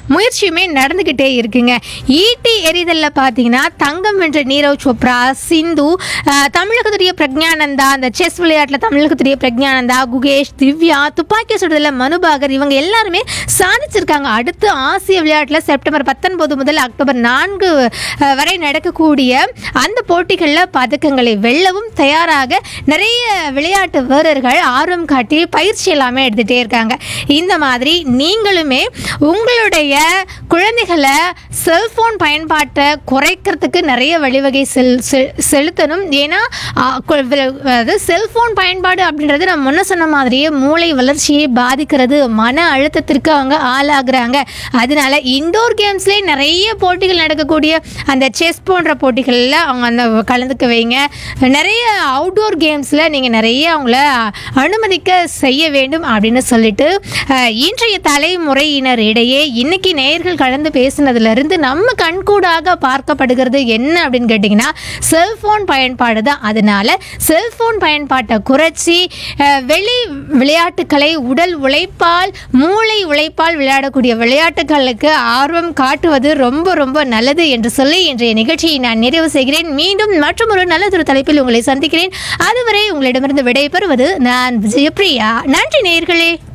முயற்சியுமே நடந்துக்கிட்டே இருக்குங்க ஈட்டி எறிதலில் பார்த்தீங்கன்னா தங்கம் வென்ற நீரவ் சோப்ரா சிந்து அஹ், தமிழகத்துடைய பிரக்ஞானந்தா அந்த செஸ் விளையாட்டில் தமிழகத்துடைய பிரக்ஞானந்தா குகேஷ் திவ்யா துப்பாக்கி சுடுதலில் மனுபாகர் இவங்க எல்லாருமே சாதிச்சிருக்காங்க அடுத்து ஆசிய விளையாட்டில் செப்டம்பர் பத்தொன்பது முதல் அக்டோபர் நான்கு அஹ், வரை நடக்கக்கூடிய அந்த போட்டிகளில் பதக்கங்களை வெல்லவும் தயாராக நிறைய விளையாட்டு வீரர்கள் ஆர்வம் காட்டி பயிற்சி எல்லாமே எடுத்துகிட்டே இருக்காங்க இந்த மாதிரி நீங்களுமே உங்களுடைய குழந்தைகளை செல்ஃபோன் பயன்பாட்டை குறைக்கிறதுக்கு நிறைய வழிவகை செல் செல்- செலுத்தணும் ஏன்னா ஆ, கு- வி- அதாவது செல்ஃபோன் பயன்பாடு அப்படின்றது நம்ம முன்ன சொன்ன மாதிரியே மூளை வளர்ச்சியை பாதிக்கிறது மன அழுத்தத்திற்கு அவங்க ஆளாகிறாங்க அதனால இண்டோர் கேம்ஸ்லேயே நிறைய போட்டிகள் நடக்கக்கூடிய அந்த செஸ் போன்ற போட்டிகளில் அவங்க அந்த கலந்துக்க வைங்க நிறைய அவுட்டோர் கேம்ஸில் நீங்கள் நிறைய அவங்கள அனுமதிக்க செய்ய வேண்டும் அப்படின்னு சொல்லிட்டு அஹ், இன்றைய தலைமுறையினர் இடையே இன்னைக்கு நேயர்கள் கலந்து பேசினதுலேருந்து நம்ம கண்கூடாக பார்க்கப்படுகிறது என்ன அப்படின்னு கேட்டிங்கன்னா செல்ஃபோன் பயன்பாடு தான் அதனால செல்ஃபோன் பயன்பாட்டை குறைச்சி அஹ், வெளி விளையாட்டுக்களை உடல் உழைப்பால் மூளை உழைப்பால் விளையாடக்கூடிய விளையாட்டுகளுக்கு ஆர்வம் காட்டுவது ரொம்ப ரொம்ப நல்லது என்று சொல்லி இன்றைய நிகழ்ச்சியை நான் நிறைவு செய்கிறேன் மீண்டும் மற்றும் ஒரு நல்லதொரு தலைப்பில் உங்களை சந்திக்கிறேன் அதுவரை உங்களிடமிருந்து விடைபெறுவது நான் விஜயபிரியா நன்றி நேயர்களே